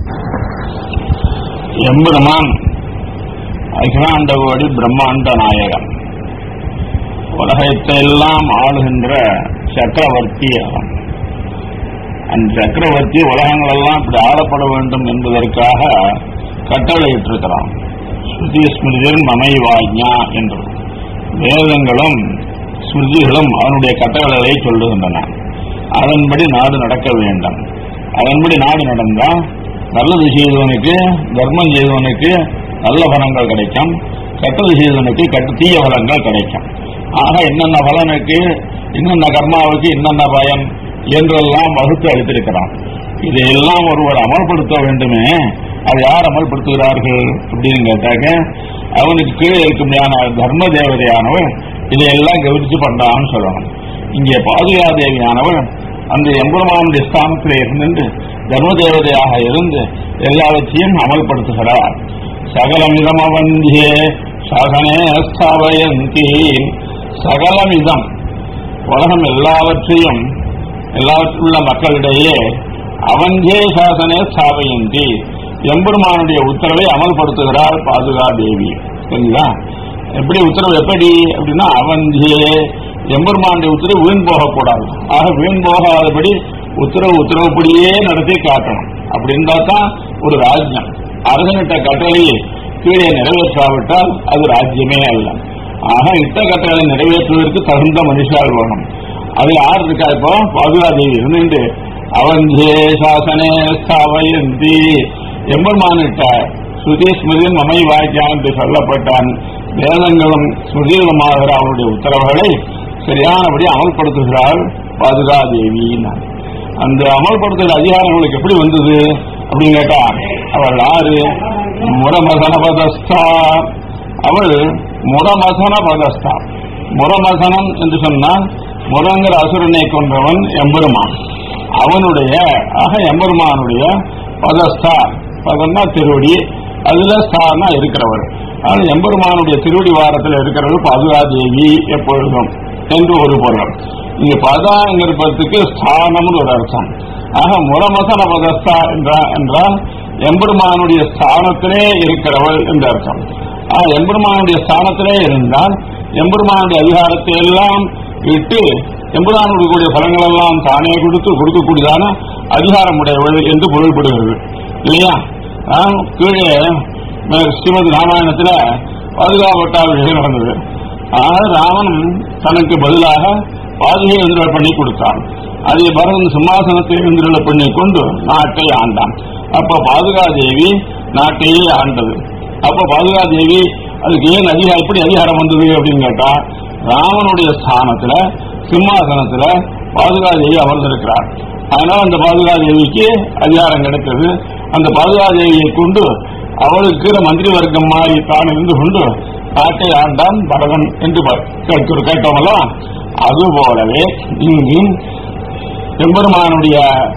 எம்பெருமான் அகிலாண்டகோடி பிரம்மாண்ட நாயகன் உலகத்தை எல்லாம் ஆளுகின்ற சக்கரவர்த்தி அவன் அந்த சக்கரவர்த்தி உலகங்கள் எல்லாம் இப்படி ஆளப்பட வேண்டும் என்பதற்காக கட்டளையிட்டிருக்கிறான் ஸ்ருதி ஸ்மிருதின் மமைவாஜ்ஞா என்று வேதங்களும் ஸ்மிருதிகளும் அவனுடைய கட்டளைகளை சொல்லுகின்றன அதன்படி நாடு நடக்க வேண்டும் அதன்படி நாடு நடந்தால் நல்லது செய்தவனுக்கு தர்மம் செய்தவனுக்கு நல்ல பலன்கள் கிடைக்கும் கெட்டது செய்தவனுக்கு கெட்ட தீய பலன்கள் கிடைக்கும் ஆக என்னென்ன பலனுக்கு என்னென்ன கர்மாவுக்கு என்னென்ன பயன் என்றெல்லாம் வகுத்து அளித்திருக்கிறான் இதையெல்லாம் ஒருவர் அமல்படுத்த வேண்டுமே அது யார் அமல்படுத்துகிறார்கள் அப்படின்னு கேட்டாக்க அவனுக்கு கீழே இருக்கும்படியான தர்ம தேவதையானவன் இதையெல்லாம் கவனிச்சு பண்றான்னு சொல்லணும் இங்கே பாதுகா தேவியானவன் அந்த எம்பெருமானுடைய ஸ்தானத்தில் இருந்து தர்ம தேவதையாக இருந்து எல்லாவற்றையும் அமல்படுத்துகிறார் சகலமிதம் அவந்தியே சகனே ஸ்தாபயந்தி சகலமிதம் உலகம் எல்லாவற்றையும் எல்லாவற்றுள்ள மக்களிடையே அவஞ்சே சாசனே ஸ்தாபயந்தி எம்பெருமானுடைய உத்தரவை அமல்படுத்துகிறார் பாதுகா தேவி சரிங்களா எப்படி உத்தரவு எப்படி அப்படின்னா அவஞ்சே எம்பெருமானுடைய உத்தரவு வீண் போகக்கூடாது ஆக வீண் போகாதபடி உத்தரவு உத்தரவுப்படியே நடத்தி காட்டணும் அப்படி இருந்தா தான் ஒரு ராஜ்யம் அரசனிட்ட கட்டளையை கீழே நிறைவேற்றாவிட்டால் அது ராஜ்யமே அல்ல ஆக இட்ட கட்டளை நிறைவேற்றுவதற்கு தகுந்த மனுஷால் வேணும் அது யார் இருக்கா இப்போ பாதுகாதேவி இருந்துட்டு அவஞ்சே சாசனே ஸ்தாபயந்தி எம்பெருமானிட்ட ஸ்ருதி ஸ்மிருதி மமை வாக்கியம் என்று சொல்லப்பட்டான் வேதங்களும் ஸ்மிருதிகளுமாகிற அவனுடைய உத்தரவுகளை சரியானபடி அமல்படுத்துகிறாள் பாதுகாதேவி அந்த அமல்படுத்துகிற அதிகாரம் அவளுக்கு எப்படி வந்தது அப்படின்னு கேட்டா அவள் யாரு முரமசன பதஸ்தா அவள் முரமசன பதஸ்தா முரமசனம் என்று சொன்னால் முரங்கிற அசுரனை கொன்றவன் எம்பெருமான் அவனுடைய ஆக எம்பெருமானுடைய பதஸ்தா பதம்னா திருவடி அதுல ஸ்தானா இருக்கிறவர் ஆனால் எம்பெருமானுடைய திருவடி வாரத்தில் இருக்கிறவள் பாதுகாதேவி எப்பொழுதும் என்று ஒரு பொருள் இங்க பதாங்கிறதுக்கு ஸ்தானம்னு ஒரு அர்த்தம் ஆக முரமசன பதஸ்தா என்றால் எம்பெருமானுடைய ஸ்தானத்திலே இருக்கிறவள் என்று அர்த்தம் ஆக எம்பெருமானுடைய ஸ்தானத்திலே இருந்தால் எம்பெருமானுடைய அதிகாரத்தை எல்லாம் இட்டு எம்பெருமானுடைய கூடிய பலங்கள் எல்லாம் தானே கொடுத்து கொடுக்கக்கூடியதான அதிகாரம் உடையவள் என்று பொருள்படுகிறது இல்லையா கீழே ஸ்ரீமத் ராமாயணத்துல பாதுகாப்பட்டால் விஷயம் நடந்தது ஆனால் ராமன் தனக்கு பதிலாக பாதுகை எழுந்தருள் பண்ணி கொடுத்தான் அதை பரதன் சிம்மாசனத்தை எழுந்தருள் பண்ணி கொண்டு நாட்டை ஆண்டான் அப்ப பாதுகாதேவி நாட்டையே ஆண்டது அப்ப பாதுகாதேவி அதுக்கு ஏன் அதிகாரம் எப்படி அதிகாரம் வந்தது அப்படின்னு கேட்டா ராமனுடைய ஸ்தானத்துல சிம்மாசனத்துல பாதுகாதேவி அமர்ந்திருக்கிறார் அதனால அந்த பாதுகாதேவிக்கு அதிகாரம் கிடைத்தது அந்த பாதுகாதேவியை கொண்டு அவளுக்கு மந்திரி வர்க்கம் மாதிரி தான் இருந்து கொண்டு நாட்டை ஆண்டான் பரதன் என்று கேட்டோமல்ல அதுபோலவே இங்கு எம்பெருமானுடைய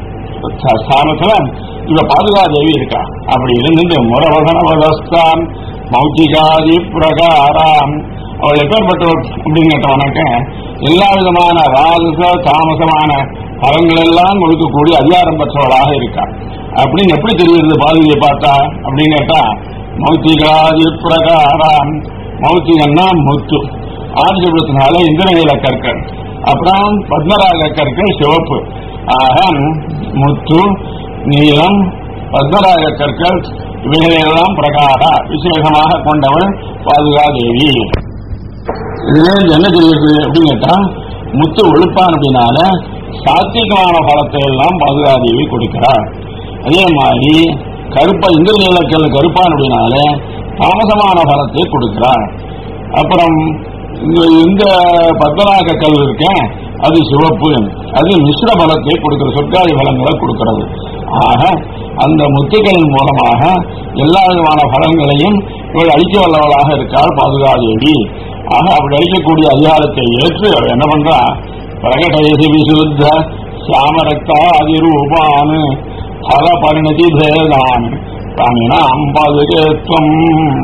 ஸ்தானத்துல இவ பாதுகாதேவி இருக்கா அப்படி இருந்து முரவசனவதஸ்தான் மௌச்சிகாதி பிரகாரம் அவள் எப்பேற்பட்டவள் அப்படின்னு கேட்டவனாக்க எல்லா விதமான ராஜச தாமசமான பலன்கள் எல்லாம் கொடுக்கக்கூடிய அதிகாரம் பெற்றவளாக இருக்கா அப்படின்னு எப்படி தெரியுது பாதுகையை பார்த்தா அப்படின்னு கேட்டா மௌத்திகாதி பிரகாரம் மௌத்திகன்னா முத்து ஆதிசபுரத்தினால இந்திரநீல கற்கள் அப்புறம் பத்மராக கற்கள் சிவப்பு ஆக முத்து நீளம் பத்மராக கற்கள் இவைகளெல்லாம் பிரகார விசேஷமாக கொண்டவள் பாதுகாதேவி இதுல என்ன தெரியுது அப்படின்னு கேட்டா முத்து ஒழுப்பான் அப்படின்னால சாத்திகமான பலத்தை எல்லாம் பாதுகாதேவி கொடுக்கிறார் அதே மாதிரி கருப்பா இந்திர நீலக்கல் கருப்பான் அப்படின்னால தாமசமான பலத்தை கொடுக்கிறார் அப்புறம் இந்த பத்மநாக கல் இருக்க அது சிவப்பு அது மிஸ்ர பலத்தை கொடுக்கிற சொற்காதி பலங்களை கொடுக்கிறது ஆக அந்த முத்துக்களின் மூலமாக எல்லா விதமான பலன்களையும் இவள் அழிக்க வல்லவளாக இருக்காள் பாதுகாதேவி ஆக அப்படி அழிக்கக்கூடிய அதிகாரத்தை ஏற்று அவள் என்ன பண்றா பிரகடயசி விசுத்த சாமரக்தா அதிரூபான் பல பரிணதி பேதான் தானினாம் பாதுகேத்வம்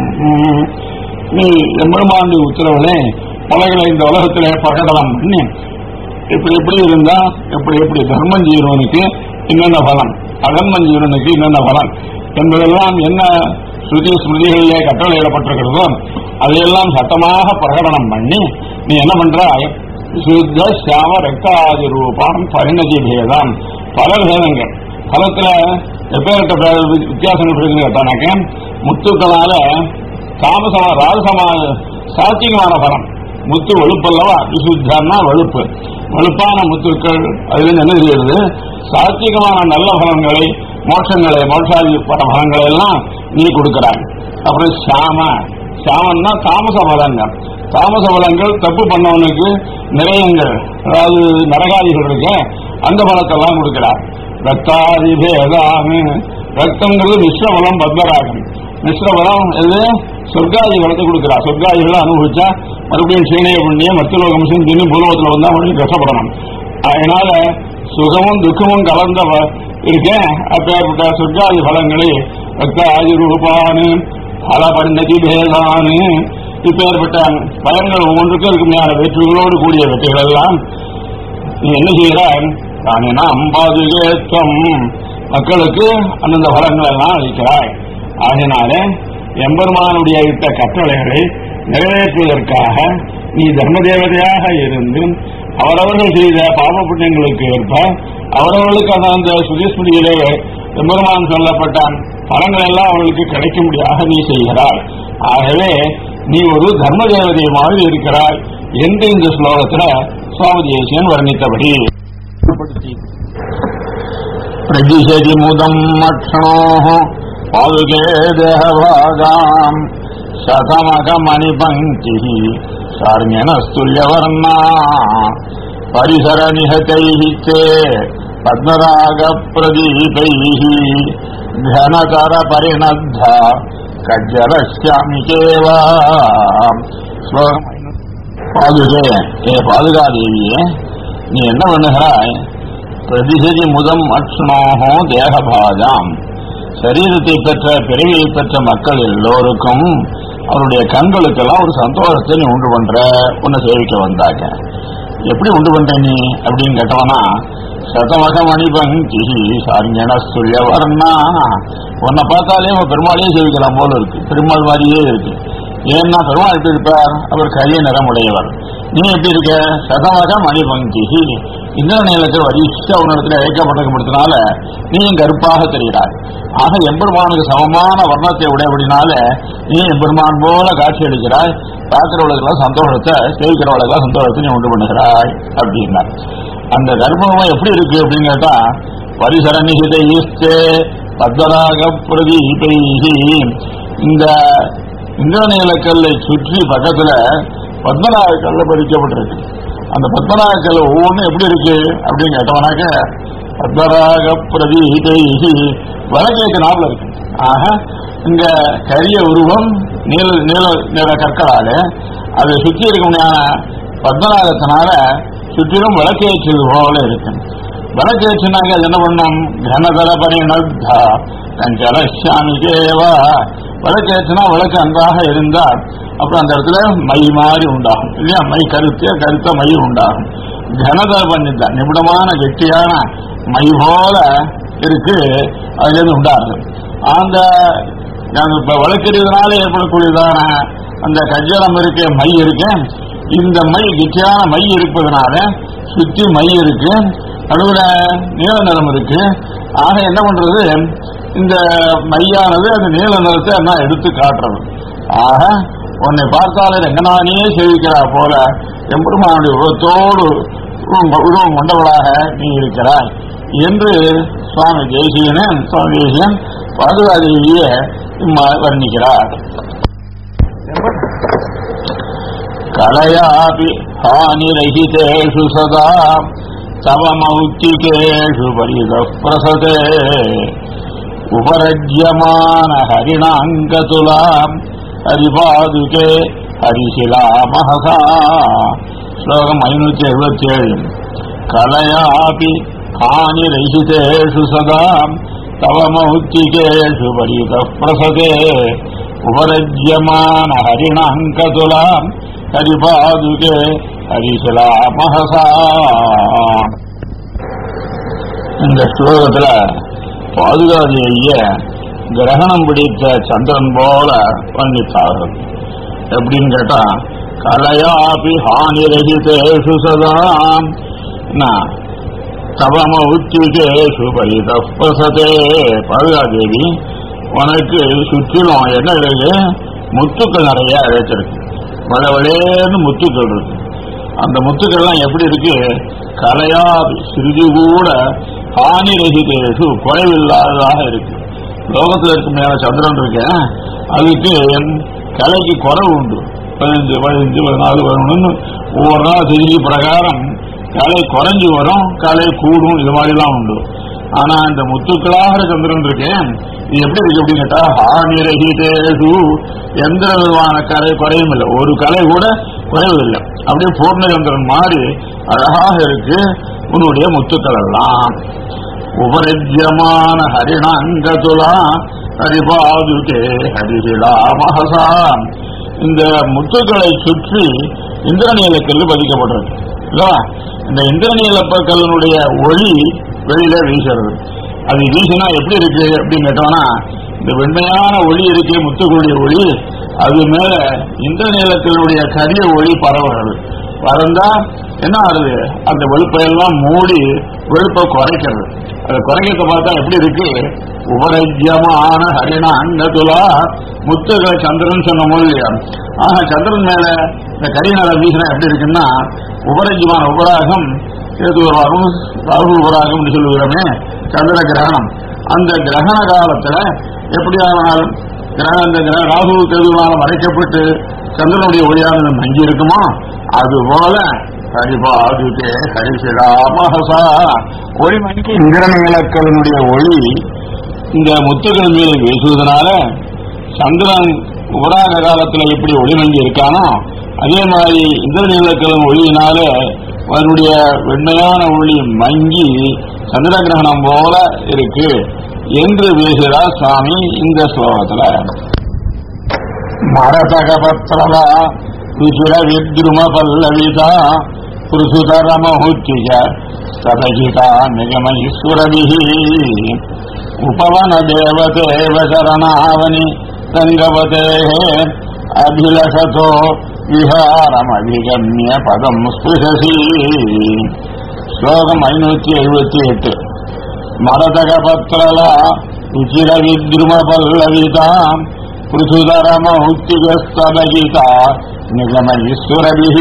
நீ எம்பெருமாண்டி உத்தரவுகளே பலகளை இந்த உலகத்திலே பிரகடனம் பண்ணி இப்படி எப்படி இருந்தா எப்படி எப்படி தர்மம் செய்யறவனுக்கு என்னென்ன பலன் அதர்மம் செய்யறவனுக்கு என்னென்ன பலன் என்பதெல்லாம் என்ன ஸ்ருதி ஸ்மிருதிகளிலே கட்டளையிடப்பட்டிருக்கிறதோ அதையெல்லாம் சட்டமாக பிரகடனம் பண்ணி நீ என்ன பண்றாய் சுத்த சாம ரக்தாதி ரூபாம் பரிணதி பேதம் பல பேதங்கள் பலத்துல எப்பேற்பட்ட பே- வித்தியாசங்கள் இருக்குன்னு கேட்டானாக்க முத்துக்களால தாமசமா ராஜசமா சாத்தியமான பலம் முத்து வெளுப்பல்லவா விசுத்தம்னா வெளுப்பு வெளுப்பான முத்துக்கள் அதுல என்ன தெரியுது சாத்விகமான நல்ல பலன்களை மோட்சங்களை மோட்சாதி பல பலன்களை எல்லாம் நீ கொடுக்கிறாய் அப்புறம் சாம சாமன்னா தாமச பலங்கள் தாமச பலங்கள் தப்பு பண்ணவனுக்கு நிறையங்கள் அதாவது நரகாதிகள் இருக்கு அந்த பலத்தெல்லாம் கொடுக்கிறார் ரத்தாதி பேதாமு ரத்தங்கிறது மிஸ்ரபலம் பத்மராகம் மிஸ்ரபலம் இது சொர்க்காதி பலத்தை கொடுக்கிறார் சொர்க்காதிகளை அனுபவிச்சா மறுபடியும் சீனைய புண்ணியம் மத்தியலோகம் சிந்தினி பூலோகத்தில் வந்தா மறுபடியும் கஷ்டப்படணும் அதனால சுகமும் துக்கமும் கலந்த வ- இருக்கேன் அப்பேற்பட்ட சொர்க்காதி பலங்களை ரத்தாதி ரூபானு பல பரிணதி பேதானு இப்பேற்பட்ட பயன்கள் ஒவ்வொன்றுக்கும் இருக்குமையான வெற்றிகளோடு கூடிய வெற்றிகள் எல்லாம் நீ என்ன செய்கிறாய் தானேனா அம்பாதுகேத்வம் மக்களுக்கு அந்தந்த பலங்களை எல்லாம் அளிக்கிறாய் ஆகினாலே எம்பெருமானுடைய இட்ட கட்டளைகளை நிறைவேற்றுவதற்காக நீ தர்ம தேவதையாக இருந்து அவரவர்கள் செய்த பாவ புண்ணியங்களுக்கு ஏற்ப அவரவர்களுக்கு அந்த அந்த சுதிஸ்மிருதியிலே எம்பெருமான் சொல்லப்பட்ட பலங்கள் எல்லாம் அவர்களுக்கு கிடைக்கும்படியாக நீ செய்கிறாய் ஆகவே நீ ஒரு தர்ம தேவதை மாதிரி இருக்கிறாய் என்று இந்த ஸ்லோகத்துல சுவாமி தேசியன் வர்ணித்தபடி பிரதிசதி முதம் மக்ஷணோः பாதுகே தேகபாகாம் शतमकमणिपङ्क्तिः सार्ण्यनस्तुल्यवर्णा परिसरनिहतैः ते पद्मरागप्रदीपैः घनतरपरिणद्धा कज्जरश्यामिकेव ஸ்லோகம் பாதுகே ஏ பாதுகாதேவியே நீ என்ன பண்ணுகிறாய் பிரதிசதி முதம் அக்ஷணோகோ தேகபாஜாம் சரீரத்தை பெற்ற பிறவியை பெற்ற மக்கள் எல்லோருக்கும் அவருடைய கண்களுக்கெல்லாம் ஒரு சந்தோஷத்தை நீ உண்டு பண்ற உன்னை சேவிக்க வந்தாங்க எப்படி உண்டு பண்ற நீ அப்படின்னு கேட்டவனா சதமக மணிபங்கி சாரியன சொல்ல வரனா உன்னை பார்த்தாலே அவன் பெருமாளையே சேவிக்கலாம் போல இருக்கு பெருமாள் மாதிரியே இருக்கு ஏன்னா பெருமாள் எப்படி இருப்பார் அவர் கரிய நிறமுடையவர் நீ எப்படி இருக்க சதமக மணிபங்கி இந்த நிலத்தில் வரிசை உன்னிடத்தில் இழைக்கப்பட்டிருக்கிறதுனால நீயும் கருப்பாக தெரிகிறாய் ஆக எம்பெருமானுக்கு சமமான வர்ணத்தை உடையபடினால நீ எம்பெருமான் போல காட்சி அளிக்கிறாய் பார்க்கிறவர்களுக்கெல்லாம் சந்தோஷத்தை சேவிக்கிறவர்களுக்கெல்லாம் சந்தோஷத்தை நீ உண்டு பண்ணுகிறாய் அப்படின்னா அந்த கர்ப்பமும் எப்படி இருக்கு அப்படின்னு கேட்டா பரிசர நிகித ஈஸ்தே பத்மராக பிரதீபைஹி இந்த இந்திரநீலக்கல்லை சுற்றி பக்கத்துல பத்மநாக கல்ல பதிக்கப்பட்டிருக்கு அந்த பத்மநாக கல் ஒவ்வொன்றும் எப்படி இருக்கு அப்படின்னு கேட்டவனாக்க பத்மராக பிரதீபைஹி வடகிழக்கு நாளில் இருக்கு ஆக இங்க கரிய உருவம் நீல நீல நிற கற்களால அதை சுற்றி இருக்கக்கூடிய பத்மநாகத்தினால சுற்றிலும் விளக்கேற்றது போல இருக்கு விளக்கேற்றினாங்க அது என்ன பண்ணும் கனதர பரிணத்தா கஞ்சலசாமி தேவா விளக்கேற்றினா விளக்கு அன்றாக இருந்தால் அப்புறம் அந்த இடத்துல மை மாதிரி உண்டாகும் இல்லையா மை கருத்த கருத்த மை உண்டாகும் கனதர பண்ணித்தா நிபுணமான கெட்டியான மை போல இருக்கு அதுல இருந்து உண்டாகுது அந்த நான் இப்ப வழக்கறியதுனால ஏற்படக்கூடியதான அந்த கஜலம் இருக்கு மை இருக்கு இந்த மை கெட்டியான மை இருப்பதனால சுத்தி மை இருக்கு நடுவுல நீல நிறம் இருக்கு ஆக என்ன பண்றது இந்த மையானது அந்த நீல நிறத்தை நான் எடுத்து காட்டுறது ஆக உன்னை பார்த்தாலே ரங்கநாதனையே சேவிக்கிறா போல எம்பெருமானுடைய உருவத்தோடு உருவம் உருவம் கொண்டவளாக நீ இருக்கிறாய் என்று சுவாமி தேசியன் சுவாமி தேசியன் பாதுகாதேவியை வர்ணிக்கிறார் கலையாபி ஹானிரகிதேஷு சதா தவ மௌத்திகேஷு பரித பிரசதே உபரஜ்யமான ஹரிணாங்கதுலாம் ஹரிபாதுகே ஹரிசிலா மகசா ஸ்லோகம் ஐநூத்தி எழுபத்தி ஏழு கலையாபி ஹானிரகிதேஷு சதா तव मौक्तिकेषु परितः प्रसते उपरज्यमान हरिणाङ्कतुलाम् हरिपादुके हरिशिलामहसा இந்த ஸ்லோகத்துல பாதுகாதி ஐய கிரகணம் பிடித்த சந்திரன் போல வர்ணித்தார்கள் எப்படின்னு கேட்டா கலையாபி ஹானிரகிதேஷு சதா தவமௌத்திகேஷு பரிதப்பசதே பாதுகாதேவி உனக்கு சுற்றிலும் என்ன இருக்கு முத்துக்கள் நிறைய அழைச்சிருக்கு வளவளேன்னு முத்துக்கள் இருக்கு அந்த முத்துக்கள்லாம் எப்படி இருக்கு கலையா சிறிது கூட ஹானி ரகிதேஷு குறைவில்லாததாக இருக்கு லோகத்தில் இருக்க மேல சந்திரன் இருக்கேன் அதுக்கு கலைக்கு குறைவு உண்டு பதினஞ்சு பதினஞ்சு பதினாலு வரணும்னு ஒவ்வொரு நாள் செய்தி பிரகாரம் கலை குறைஞ்சு வரும் கலை கூடும் இது மாதிரிலாம் உண்டு ஆனா இந்த முத்துக்களாக சந்திரன் இருக்கேன் இது எப்படி இருக்கு அப்படின்னு கேட்டா ஹானிரகிதேஷு எந்த விதமான கலை குறையும் இல்லை ஒரு கலை கூட குறைவதில்லை அப்படியே பூர்ணச்சந்திரன் மாதிரி அழகாக இருக்கு உன்னுடைய முத்துக்கள் எல்லாம் உபரிஜமான ஹரிணாங்கதுலா ஹரிபாதுகே ஹரிஹிலா மகசா இந்த முத்துக்களை சுற்றி இந்திரநீல கல்லு பதிக்கப்பட்டிருக்கு இல்லவா இந்த இந்திரநீல கல்லினுடைய ஒளி வெளியில வீசுறது அது வீசினா எப்படி இருக்கு அப்படின்னு கேட்டோம்னா இந்த வெண்மையான ஒளி இருக்கு முத்துக்களுடைய ஒளி அது மேல இந்திரநீலத்தினுடைய கரிய ஒளி பரவுறது பறந்தா என்ன ஆகுது அந்த வெளுப்பையெல்லாம் மூடி வெளுப்பை குறைக்கிறது அதை குறைக்கிறத பார்த்தா எப்படி இருக்கு உபரஜ்யமான ஹரிண அங்கதுலா முத்துக சந்திரன் சொன்ன இல்லையா ஆக சந்திரன் மேல இந்த கரிநல வீசினா எப்படி இருக்குன்னா உபரஜ்யமான உபராகம் கேது உபராகம் ராகு உபராகம்னு சொல்லுகிறோமே சந்திர கிரகணம் அந்த கிரகண காலத்துல எப்படியானாலும் கிரக இந்த கிரக ராகு கேதுவான மறைக்கப்பட்டு சந்திரனுடைய ஒளியானது மங்கி இருக்குமோ அதுபோல ஹரிபாதுகே ஹரிசிராமஹசா ஒளி மங்கி இந்திரநீலக்கலனுடைய ஒளி இந்த முத்துக்கள் மீது வீசுவதனால சந்திரன் உபராக காலத்துல எப்படி ஒளி மங்கி இருக்கானோ அதே மாதிரி இந்திரநீலக்கலன் ஒளியினால அவனுடைய வெண்மையான ஒளி மங்கி சந்திர கிரகணம் போல இருக்கு என்று பேசுகிறார் சுவாமி இந்த ஸ்லோகத்துல மரதகபத்ரலா ருச்சிர வித்ரும பல்லவிதா புருசுதரமஹுத்திய சதகிதா நிகம ஈஸ்வரபிஹி உபவன தேவதேவ சரணாவனி ரங்கவதே அபிலஷதோ விஹாரமதிகம்ய பதம் ஸ்பிருஷசி ஸ்லோகம் ஐநூத்தி எழுபத்தி எட்டு மரதகபத்ரலா ருச்சிர வித்ரும பல்லவிதா पृथुधरमौक्तिगस्तदगिता निगमईश्वरभिः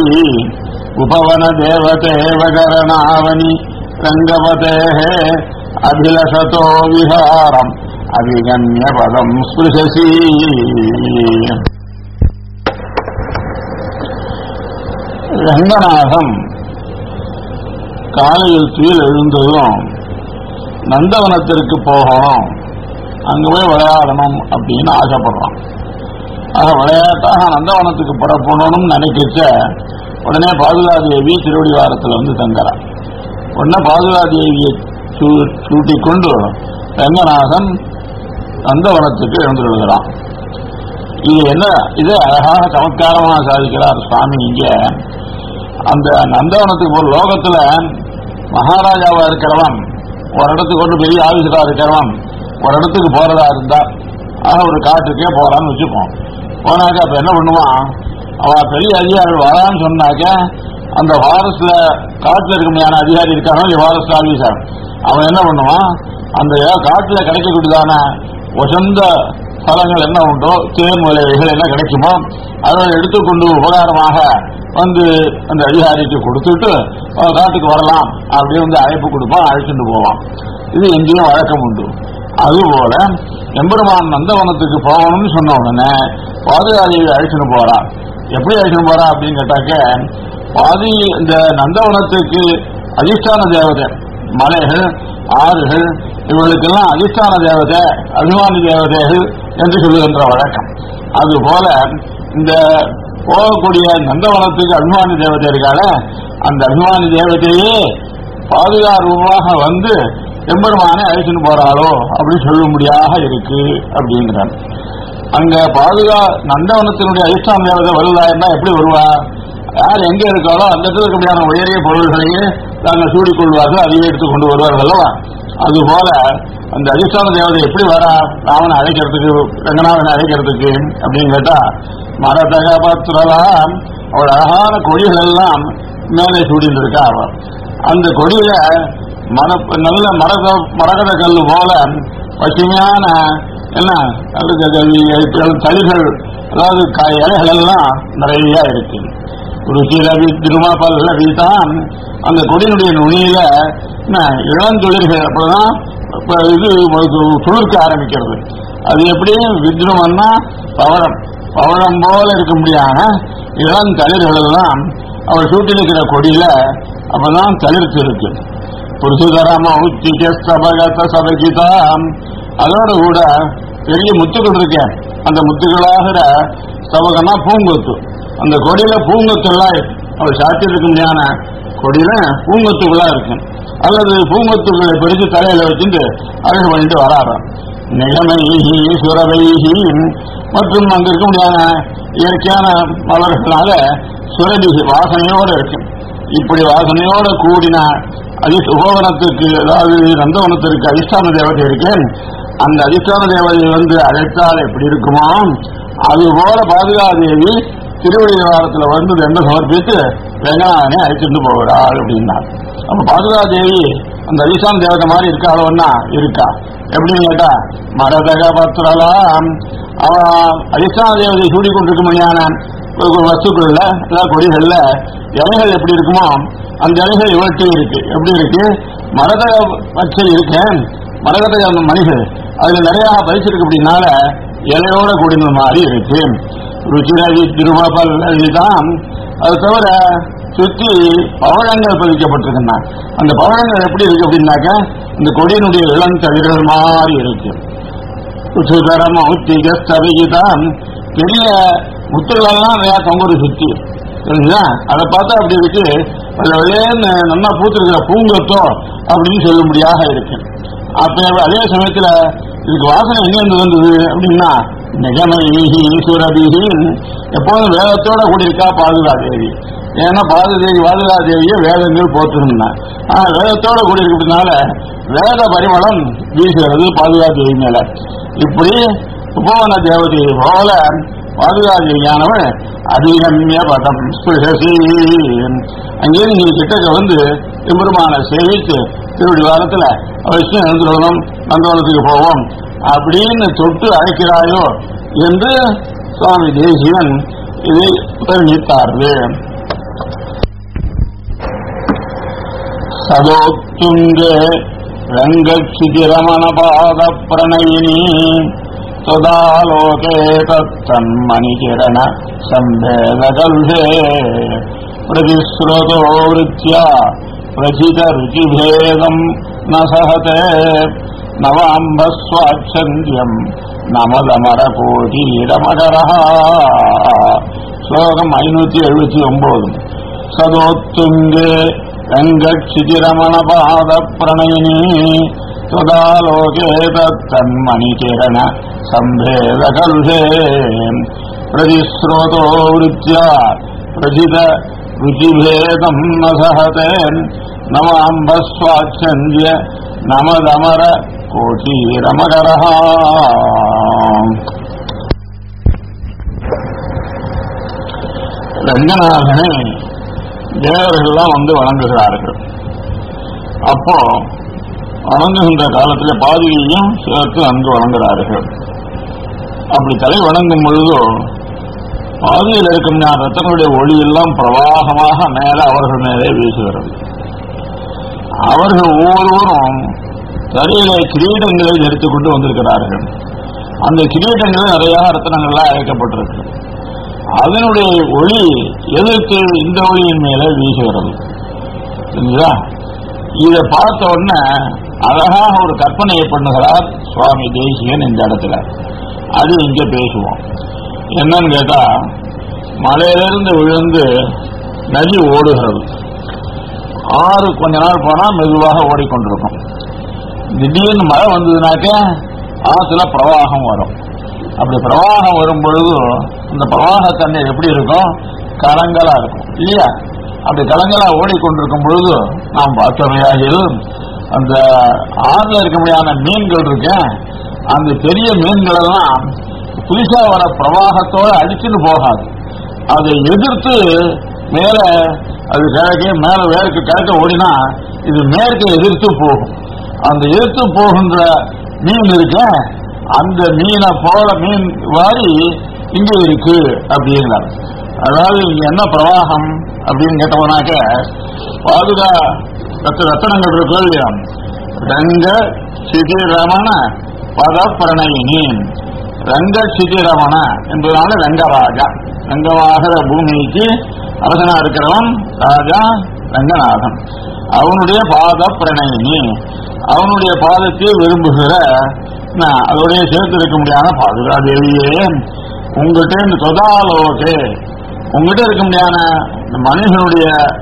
उपवनदेवतेवकरणावनि रङ्गपतेः अभिलषतो विहारम् अभिगम्य पदम् स्पृशसि ரங்கநாதம் காலையில் கீழ் எழுந்ததும் நந்தவனத்திற்கு போகணும் அங்க போய் விளையாடணும் அப்படின்னு ஆசைப்படுறான் ஆக விளையாட்டாக நந்தவனத்துக்கு புறப்படணும்னு நினைக்கிச்ச உடனே பாதுகாதேவி திருவடிவாரத்தில் வந்து தங்குறான் உடனே பாதுகாதேவியை சூட்டிக் கொண்டு ரங்கநாதன் நந்தவனத்துக்கு எழுந்துள்ளான் இது என்ன இது அழகாக சமத்காரமாக சாதிக்கிறார் சுவாமி இங்க அந்த நந்தவனத்துக்கு ஒரு லோகத்துல மகாராஜாவா இருக்கிறவன் ஒரு இடத்துக்கு கொண்டு பெரிய ஆபீசரா இருக்கிறவன் ஒரு இடத்துக்கு போறதா இருந்தா ஆக ஒரு காட்டுக்கே போறான்னு வச்சுப்போம் போனாக்க அப்ப என்ன பண்ணுவான் அவன் பெரிய அதிகாரிகள் வரான்னு சொன்னாக்க அந்த ஃபாரஸ்ட்ல காட்டுல இருக்கமையான அதிகாரி இருக்கானோ ஃபாரஸ்ட் ஆபீசர் அவன் என்ன பண்ணுவான் அந்த காட்டுல கிடைக்கக்கூடியதான உசந்த பலங்கள் என்ன உண்டோ தேன் முதலீடுகள் என்ன கிடைக்குமோ அதை எடுத்துக்கொண்டு உபகாரமாக வந்து அந்த அதிகாரிக்கு கொடுத்துட்டு அவன் காட்டுக்கு வரலாம் அப்படின்னு வந்து அழைப்பு கொடுப்பான் அழைச்சிட்டு போவான் இது எங்கேயும் வழக்கம் உண்டு அதுபோல எம்பெருமான் நந்தவனத்துக்கு போகணும்னு சொன்ன உடனே பாதுகாதியை அழைச்சிட்டு போறான் எப்படி அழைச்சிட்டு போறா அப்படின்னு கேட்டாக்க பாதி இந்த நந்தவனத்துக்கு அதிஷ்டான தேவதை மலைகள் ஆறுகள் இவர்களுக்கெல்லாம் அதிஷ்டான தேவதை அபிமானி தேவதைகள் என்று சொல்லுகின்ற வழக்கம் அதுபோல இந்த போகக்கூடிய நந்தவனத்துக்கு அபிமானி தேவதை இருக்கால அந்த அபிமானி தேவதையே பாதுகாரூபமாக வந்து எம்பெருமானை அழைச்சிட்டு போறாளோ அப்படின்னு சொல்லும்படியாக இருக்கு அப்படிங்கிறான் அங்க பாதுகா நந்தவனத்தினுடைய அதிஷ்டான தேவதை வருவதாயிருந்தா எப்படி வருவா யார் எங்க இருக்காளோ அந்த இடத்துல இருக்கக்கூடியான உயரிய பொருள்களையே தாங்கள் சூடிக்கொள்வார்கள் அதையே எடுத்து கொண்டு வருவார்கள் அல்லவா அதுபோல அந்த அதிஷ்டான தேவதை எப்படி வரா ராவனை அழைக்கிறதுக்கு ரங்கநாதனை அழைக்கிறதுக்கு அப்படின்னு கேட்டா மரதக பத்திரலாம் அவள் அழகான கொடிகள் எல்லாம் மேலே சூடிந்திருக்கா அவள் அந்த கொடியில மர நல்ல மரக மரகத கல்லு போல பசுமையான என்ன நல்ல தளிர்கள் அதாவது க- இலைகள் எல்லாம் நிறைய இருக்கு ருச்சிரவி திருமா பல்லவி தான் அந்த கொடியினுடைய நுனியில என்ன, இளந்தொழில்கள் அப்பதான் இப்ப இது துளிர்க்க ஆரம்பிக்கிறது அது எப்படி வித்ருமன்னா பவழம் பவழம் போல இருக்க முடியாத இளம் தளிர்கள் எல்லாம் அவர் சூட்டிருக்கிற கொடியில அப்பதான் தளிர்த்து இருக்கு புருஷதரம உச்சிக சபகத சபகிதாம் அதோட கூட பெரிய முத்துக்கள் இருக்கேன் அந்த முத்துக்களாகிற சபகனா பூங்கொத்து அந்த கொடியில பூங்கொத்தெல்லாம் இருக்கு அவர் சாத்தியிருக்க முடியாத கொடியில பூங்கொத்துகளா இருக்கு அல்லது பூங்கொத்துகளை பிரித்து தலையில வச்சுட்டு அழகு பண்ணிட்டு வராறாம் நிகமைஹி சுரவைஹி மற்றும் அங்க இருக்க முடியாத இயற்கையான மலர்களால சுரபி வாசனையோடு இருக்கு இப்படி வாசனையோட கூடின அதி உபவனத்துக்கு அதாவது நந்தவனத்திற்கு அதிஷ்டான தேவதை இருக்கு அந்த அதிஷ்டான தேவதை வந்து அழைத்தால் எப்படி இருக்குமோ அதுபோல பாதுகாதேவி திருவள்ளுவாரத்துல வந்து என்ன சமர்ப்பித்து வெங்கடாதனை அழைச்சிட்டு போகிறாள் அப்படின்னா அப்ப பாதுகாதேவி அந்த அதிஷ்டான தேவதை மாதிரி இருக்காளோன்னா இருக்கா எப்படின்னு கேட்டா மரதக பத்திரலாம் அவ அதிஷ்டான தேவதை சூடி கொண்டிருக்க முடியான வஸ்துக்கள்ல அதாவது கொடிகள்ல இலைகள் எப்படி இருக்குமோ அந்த இலைகள் இவர்கிட்ட இருக்கு எப்படி இருக்கு மரத பச்சை இருக்கேன் மரகத அந்த மணிகள் அதுல நிறைய பறிச்சிருக்கு அப்படின்னால இலையோட கூடின மாதிரி இருக்கு ருச்சிரவி திருமபல் தான் அது தவிர சுத்தி பவழங்கள் பதிக்கப்பட்டிருக்குன்னா அந்த பவழங்கள் எப்படி இருக்கு அப்படின்னாக்க இந்த கொடியினுடைய இளம் தளிர்கள் மாதிரி இருக்கு சுதரம் ஔத்திக ஸ்தவிகிதான் பெரிய முத்துகளெல்லாம் நிறைய தொங்குது சுத்தி சரிங்களா அதை பார்த்தா அப்படி இருக்கு அதுல வெளியேன்னு நல்லா பூத்திருக்கிற பூங்கத்தோ அப்படின்னு சொல்லும்படியாக இருக்கு அப்ப அதே சமயத்துல இதுக்கு வாசனை எங்க இருந்து வந்தது அப்படின்னா நிகமீஹி சுரபிஹி எப்போதும் வேதத்தோட கூடியிருக்கா பாதுகா தேவி ஏன்னா பாதுதேவி பாதுகா தேவியை வேதங்கள் போட்டிருந்தேன் ஆனா வேதத்தோட கூடியிருக்கிறதுனால வேத பரிமளம் வீசுகிறது பாதுகா தேவி மேல இப்படி உபவன தேவதை போல பாதுகாதியானவன் அதிகமிய பதம் ஸ்பிருகசி அங்கே நீங்க கிட்டக்க வந்து எம்பெருமான சேவித்து திருவடி வாரத்துல அவசியம் எழுந்துள்ளோம் நந்தவனத்துக்கு போவோம் அப்படின்னு தொட்டு அழைக்கிறாயோ என்று சுவாமி தேசியன் இதை வர்ணித்தார்கள் சதோத்துங்கே ரங்கக்ஷிதிரமணபாத பிரணயினி त्वदालोके तत्तन्मणिकिरण सम्भेदगल्भे प्रतिस्रोतो वृत्या प्रथितरुचिभेदम् न सहते नवाम्भस्वाच्छन्द्यम् நமதமரகோட்டீரமகரः ஸ்லோகம் ஐநூத்தி எழுபத்தி ஒன்பது சதோத்துங்கே ரங்கக்ஷிதிரமணபாத பிரணயினி त्वदालोके तत्तन्मणिकिरण सम्भेदकल्भे प्रतिस्रोतो वृत्या प्रथित रुचिभेदम् न सहते नवाम्बस्वाच्छन्द्य नमदमर कोटीरमकरः ரங்கநாதனை தேவர்கள்லாம் வந்து வணங்குகிறார்கள் அப்போ வணங்குகின்ற காலத்துல பாதியையும் சேர்த்து அங்கு வணங்குகிறார்கள் அப்படி தலை வணங்கும் பொழுதோ பாதியில் இருக்கும் ஞான ரத்தனுடைய ஒளி எல்லாம் பிரவாகமாக மேல அவர்கள் மேலே வீசுகிறது அவர்கள் ஒவ்வொருவரும் தலையிலே கிரீடங்களை எடுத்துக் கொண்டு வந்திருக்கிறார்கள் அந்த கிரீடங்கள் நிறைய ரத்தனங்கள்லாம் அழைக்கப்பட்டிருக்கு அதனுடைய ஒளி எதிர்த்து இந்த ஒளியின் மேலே வீசுகிறது சரிங்களா இதை பார்த்த உடனே அழகாக ஒரு கற்பனையை பண்ணுகிறார் சுவாமி தேசியன் இந்த இடத்துல அது இங்க பேசுவோம் என்னன்னு கேட்டா மலையிலிருந்து விழுந்து நதி ஓடுகிறது ஆறு கொஞ்ச நாள் போனா மெதுவாக ஓடிக்கொண்டிருக்கும் திடீர்னு மழை வந்ததுனாக்க ஆத்துல பிரவாகம் வரும் அப்படி பிரவாகம் வரும் பொழுது அந்த பிரவாக தண்ணீர் எப்படி இருக்கும் கலங்கலா இருக்கும் இல்லையா அப்படி கலங்கலா ஓடிக்கொண்டிருக்கும் பொழுது நாம் பார்த்தவையாகில் அந்த ஆறுல இருக்க முடியாத மீன்கள் இருக்கு அந்த பெரிய மீன்கள் எல்லாம் புதுசா வர பிரவாகத்தோட அடிச்சுட்டு போகாது அதை எதிர்த்து மேல அது கிழக்கே மேல வேருக்கு கிழக்க ஓடினா இது மேற்கு எதிர்த்து போகும் அந்த எதிர்த்து போகின்ற மீன் இருக்க அந்த மீனை போல மீன் வாரி இங்க இருக்கு அப்படிங்கிறார் அதாவது இங்க என்ன பிரவாகம் அப்படின்னு கேட்டவனாக்க பாதுகா ரத்த ரத்தனங்கள் இருக்கு இல்லையா ரங்க சிதிரமண பதப்பிரணயினி ரங்க சிதிரமண என்பதனால ரங்கராஜா ரங்கமாகிற பூமிக்கு அரசனா இருக்கிறவன் ராஜா ரங்கநாதன் அவனுடைய பாத பிரணயினி அவனுடைய பாதத்தை விரும்புகிற நான் அதோடைய சேர்த்து இருக்க முடியாத பாதுகா தேவியே உங்ககிட்ட இந்த தொதாலோகே உங்ககிட்ட இருக்க முடியாத இந்த மனுஷனுடைய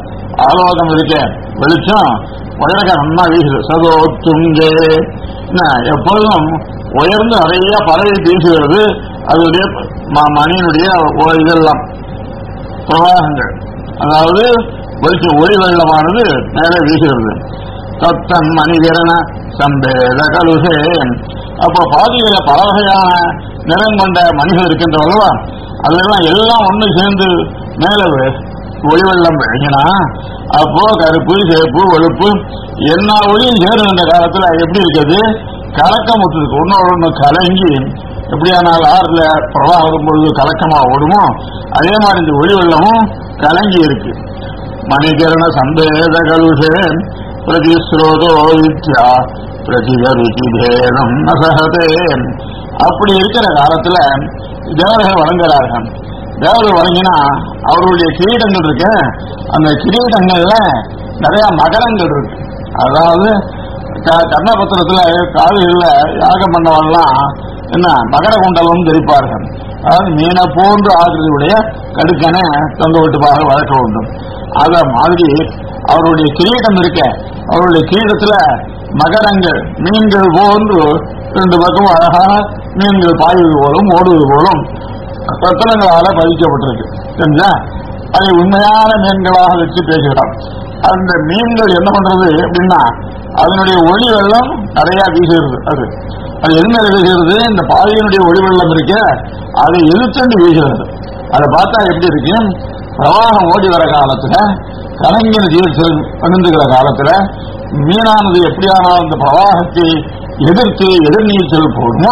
ஆலோகம் இருக்க வெளிச்சம் உயரக நன்னா வீசுது சதோ துங்கே என்ன, எப்பொழுதும் உயர்ந்து நிறைய பறவை வீசுகிறது அதனுடைய ம- மணியினுடைய ஒ- இதெல்லாம் பிரவாகங்கள் அதாவது வெளிச்சம் ஒளி வெள்ளமானது மேலே வீசுகிறது தத்தன் மணிகரண சம்பேத கலுசே அப்ப பாதியில பல வகையான நிறம் கொண்ட மனிதர் இருக்கின்றவர்களா அதெல்லாம் எல்லாம் ஒண்ணு சேர்ந்து மேல வி- ஒளி வெள்ளம் விளங்கினா அப்போ கருப்பு சேப்பு வெளுப்பு எல்லா ஒளியும் சேருகின்ற காலத்துல எப்படி இருக்குது கலக்கம் விட்டுருக்கு ஒன்னோட ஒண்ணு கலங்கி எப்படியானால் ஆறுல பிரவாகம் வரும்பொழுது கலக்கமா ஓடுமோ அதே மாதிரி இந்த ஒளி வெள்ளமும் கலங்கி இருக்கு மணிகரண சந்தேத கலுஷே பிரதிஸ்ரோதோ வித்யா பிரதிகருதி பேதம் நசகதே அப்படி இருக்கிற காலத்துல தேவர்கள் வழங்குகிறார்கள் தேவர்கள் வழங்கினா அவருடைய கிரீடங்கள் இருக்கு அந்த கிரீடங்கள்ல நிறைய மகரங்கள் இருக்கு அதாவது க- கர்ணபத்திரத்துல காவிரியில யாகம் பண்ணவெல்லாம் என்ன மகர குண்டலம் தெரிப்பார்கள் அதாவது மீனை போன்று ஆகிருதியுடைய கடுக்கனை தொங்க விட்டுப்பாக வளர்க்க வேண்டும் அத மாதிரி அவருடைய கிரீடம் இருக்க அவருடைய கிரீடத்துல மகரங்கள் மீன்கள் போன்று ரெண்டு பக்கமும் அழகான மீன்கள் பாய்வது போலும் ஓடுவது போலும் ரத்தனங்களால பதிக்கப்பட்டிருக்கு சரிங்களா அதை உண்மையான மீன்களாக வச்சு பேசுகிறோம் அந்த மீன்கள் என்ன பண்றது அப்படின்னா அதனுடைய ஒளி வெள்ளம் நிறைய வீசுகிறது அது அது எது மேல வீசுகிறது இந்த பாதையினுடைய ஒளி வெள்ளம் இருக்க அதை எதிர்த்து வீசுகிறது அதை பார்த்தா எப்படி இருக்கு பிரவாகம் ஓடி வர காலத்துல கலைஞர் தீர்த்தல் அணிந்துகிற காலத்துல மீனானது எப்படியானால் அந்த பிரவாகத்தை எதிர்த்து எதிர்நீச்சல் போடுமோ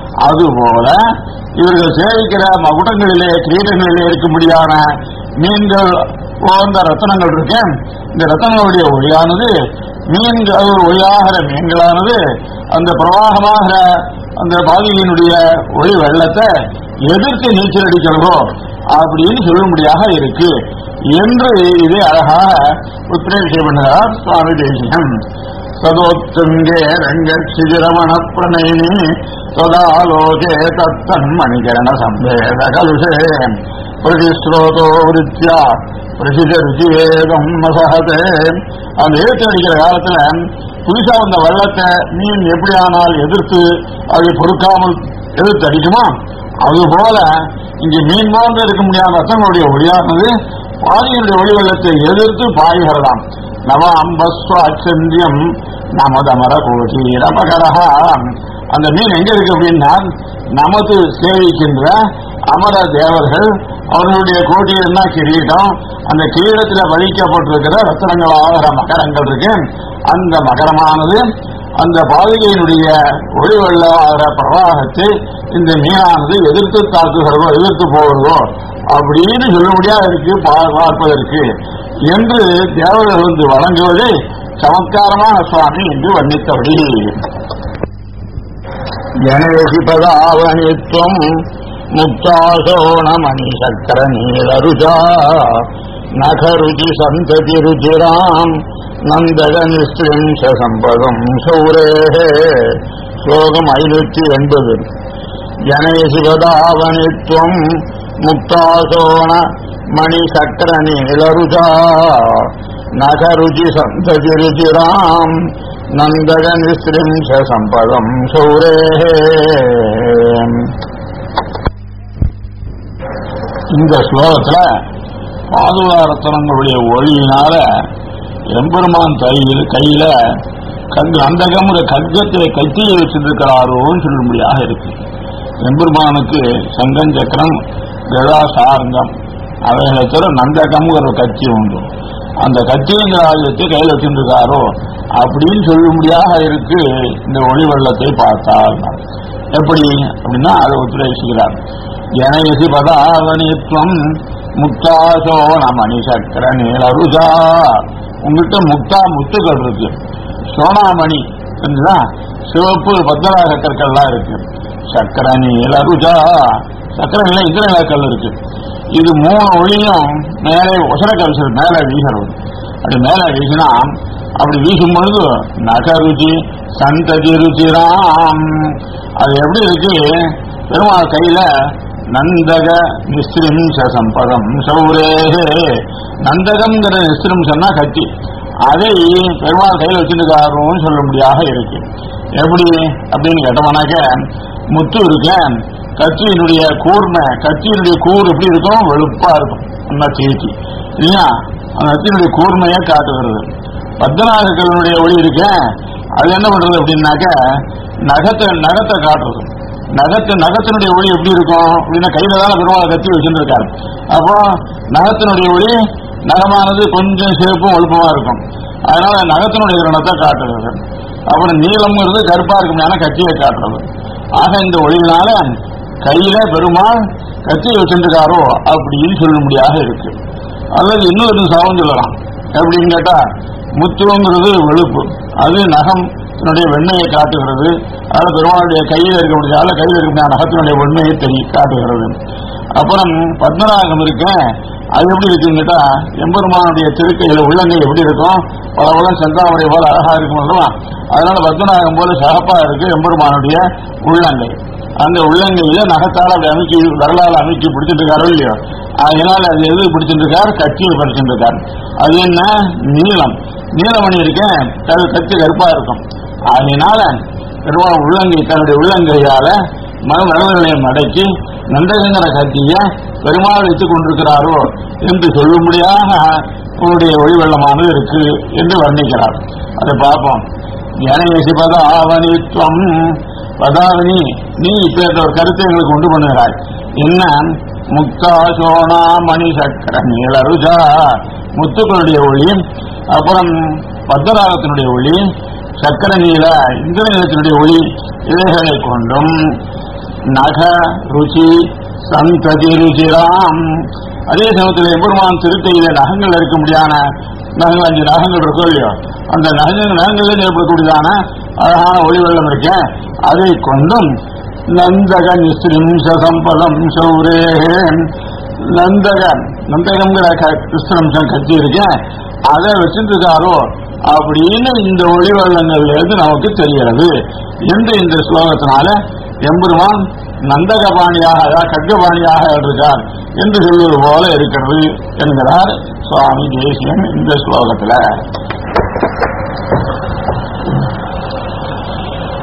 அதுபோல இவர்கள் சேவிக்கிற மகுடங்களிலே கிரீடங்களிலே இருக்கும்படியான மீன்கள் போன்ற ரத்தனங்கள் இருக்கு இந்த ரத்தனங்களுடைய ஒளியானது மீன்கள் ஒளியாகிற மீன்களானது அந்த பிரவாகமாகிற அந்த பாதியினுடைய ஒளி வெள்ளத்தை எதிர்த்து நீச்சல் அடிக்கிறதோ அப்படின்னு சொல்லும்படியாக இருக்கு என்று இதை அழகாக உத்ரேஷ பண்ணுகிறார் சுவாமி தேசியம் சதோத்துங்கே ரங்கச்சிதிரமண பிரணயினி சதாலோகே தத்தன் மணிகரண சம்பேத கலுஷே பிரதிஸ்ரோதோ விருத்தியா பிரசித ருச்சிவேதம் மசகதே அந்த ஏற்று அடிக்கிற காலத்துல புதுசா வந்த வெள்ளத்தை மீன் எப்படி ஆனால் எதிர்த்து அதை பொறுக்காமல் எதிர்த்து அடிக்குமா அதுபோல இங்கு மீன் போன்று இருக்க முடியாத ரத்தங்களுடைய ஒளியானது பாதியினுடைய ஒளி வெள்ளத்தை எதிர்த்து பாய்கிறதாம் நவ அம்பஸ்வாச்சந்தியம் நமதமர கோட்டி ரமகரஹா அந்த மீன் எங்க இருக்கு அப்படின்னா நமது சேவிக்கின்ற அமர தேவர்கள் அவர்களுடைய கோட்டி என்ன கிரீடம் அந்த கிரீடத்தில் வலிக்கப்பட்டிருக்கிற ரத்தனங்களாகிற மகரங்கள் இருக்கு அந்த மகரமானது அந்த பாதுகையினுடைய ஒளி வெள்ளாகிற பிரவாகத்தை இந்த மீனானது எதிர்த்து தாக்குகிறதோ எதிர்த்து போகிறதோ அப்படின்னு சொல்ல முடியாது இருக்கு பா- பார்ப்பதற்கு என்று தேவர்கள் வந்து வழங்குவது சமத்காரமான சுவாமி என்று வர்ணித்தபடி ஜனேசி பதாவனித்வம் முக்தாசோணமணி சக்கர நீலருஜா நகருச்சி சந்ததி ருச்சிராம் நந்தக நிஸ்திரிம்ச சம்பதம் சௌரே ஸ்லோகம் ஐநூற்றி எண்பது ஜனேசி பதாவனித்வம் முக்தாசோண மணி சக்கர நீலருஜா நகருச்சி சந்ததி ருச்சிராம் நந்தக நிஸ்திரிம்ச சம்பதம் சௌரே இந்த ஸ்லோகத்துல பாதுகாரத்தனங்களுடைய ஒளியினால எம்பெருமான் கையில் கையில கங்கு அந்தகம்ங்கிற கங்கத்தை கத்தியை வச்சிருக்கிறாரோன்னு சொல்லும்படியாக இருக்கு எம்பெருமானுக்கு சங்கம் சக்கரம் கதா சார்ந்தம் அவைகளை தவிர நந்தகம்ங்கிற ஒரு கட்சி உண்டு அந்த கட்சிங்கிற ஆயுதத்தை கையில் வச்சிருக்காரோ அப்படின்னு சொல்லும்படியாக இருக்கு இந்த ஒளி வெள்ளத்தை பார்த்தால் எப்படி அப்படின்னா அதை உத்தரவிச்சுக்கிறார் ஜனயசி பதாவனித்வம் முக்தாசோ நமணி சக்கர நீலருஜா உங்ககிட்ட முக்தா முத்துக்கள் இருக்கு சோனாமணி தெரிஞ்சுதா சிவப்பு பத்மராக கற்கள்லாம் இருக்கு சக்கர நீலருஜா சக்கர நிலை இந்திர கல் இருக்கு இது மூணு ஒளியும் மேலே உசரக்கல் சிறு மேலே வீசுறது அப்படி மேலே வீசினா அப்படி வீசும் பொழுது நகருச்சி சந்ததி ருச்சிராம் அது எப்படி இருக்கு பெருமாள் கையில நந்தக நிஸ்திரிம்ச சம்பதம் சௌரேகே நந்தகம்ங்கிற நிஸ்திரம் சொன்னா கத்தி அதை பெருமாள் கையில் வச்சிருக்காருன்னு சொல்லும்படியாக இருக்கு எப்படி அப்படின்னு கேட்டோம்னாக்க முத்து இருக்கேன் கத்தியினுடைய கூர்மை கத்தியினுடைய கூர் எப்படி இருக்கும் வெளுப்பா இருக்கும் நல்லா தேய்ச்சி இல்லையா அந்த கத்தியினுடைய கூர்மையை காட்டுகிறது பத்மநாகர்களுடைய ஒளி இருக்கேன் அது என்ன பண்றது அப்படின்னாக்க நகத்தை நகத்தை காட்டுறது நகத்து நகத்தினுடைய ஒளி எப்படி இருக்கும் அப்படின்னா கையில தான் பெருமாள் கத்தி வச்சுருக்காரு அப்போ நகத்தினுடைய ஒளி நகமானது கொஞ்சம் சிறப்பும் ஒழுப்பமா இருக்கும் அதனால நகத்தினுடைய கிரணத்தை காட்டுறது அப்புறம் நீளம்ங்கிறது கருப்பா இருக்கும் ஏன்னா கத்தியை காட்டுறது ஆக இந்த ஒளியினால கையில பெருமாள் கத்தி வச்சிருக்காரோ அப்படின்னு சொல்லும்படியாக இருக்கு அல்லது இன்னொரு சாபம் சொல்லலாம் எப்படின்னு கேட்டா முத்துவங்கிறது வெளுப்பு அது நகம் தன்னுடைய வெண்மையை காட்டுகிறது அதாவது பெருமாளுடைய கையில் இருக்க முடியாத கையில் இருக்க நகத்தினுடைய வெண்மையை தெரிய காட்டுகிறது அப்புறம் பத்மராகம் இருக்க அது எப்படி இருக்குன்னு கேட்டா எம்பெருமானுடைய திருக்கையில உள்ளங்கை எப்படி இருக்கும் பல பல செந்தாமரை போல அழகா இருக்கும் அல்லவா அதனால பத்மநாகம் போல சகப்பா இருக்கு எம்பெருமானுடைய உள்ளங்கை அந்த உள்ளங்கையில நகத்தால் அப்படி அமைக்கி வரலாறு அமைக்கி பிடிச்சிட்டு இருக்காரோ இல்லையோ அதனால அது எது பிடிச்சிட்டு இருக்காரு கத்தியில் படிச்சுட்டு இருக்காரு அது என்ன நீளம் நீலமணி இருக்கேன் அது கத்தி கருப்பா இருக்கும் அதனால பெருமாள் உள்ளங்கை தன்னுடைய உள்ளங்கையால மன நலன்களை மடக்கி நந்தகங்கிற கத்திய பெருமாள் வைத்துக் கொண்டிருக்கிறாரோ என்று சொல்லும்படியாக உன்னுடைய ஒளி வெள்ளமானது இருக்கு என்று வர்ணிக்கிறார் அதை பார்ப்போம் ஜனயசி பதாவனித்வம் பதாவனி நீ இப்ப ஒரு கருத்தை எங்களுக்கு உண்டு பண்ணுகிறாய் என்ன முக்தா சோனா மணி சக்கர நீலருஜா முத்துக்களுடைய ஒளி அப்புறம் பத்மராகத்தினுடைய ஒளி சக்கர நீல இந்திர நீளத்தினுடைய ஒளி இவைகளை கொண்டும் நக ருச்சி சந்ததி ருச்சிராம் அதே சமயத்தில் எம்பெருமான் திருக்கையில நகங்கள் இருக்க முடியாத நகங்கள் அஞ்சு நகங்கள் இருக்கோ இல்லையோ அந்த நகங்கள் நகங்களில் ஏற்படக்கூடியதான அழகான ஒளி வெள்ளம் இருக்கேன் அதை கொண்டும் நந்தக நிஸ்திரிம்ச சம்பதம் சௌரேகே நந்தக நந்தகம்ங்கிற கிறிஸ்தனம்சம் கட்சி இருக்கேன் அதை வச்சிருக்காரோ அப்படின்னு இந்த ஒளி வெள்ளங்கள்ல இருந்து நமக்கு தெரிகிறது என்று இந்த ஸ்லோகத்தினால எம்பெருமான் நந்தகபாணியாக அதாவது கட்கபாணியாக இருக்கார் என்று சொல்வது போல இருக்கிறது என்கிறார் சுவாமி தேசியன் இந்த ஸ்லோகத்துல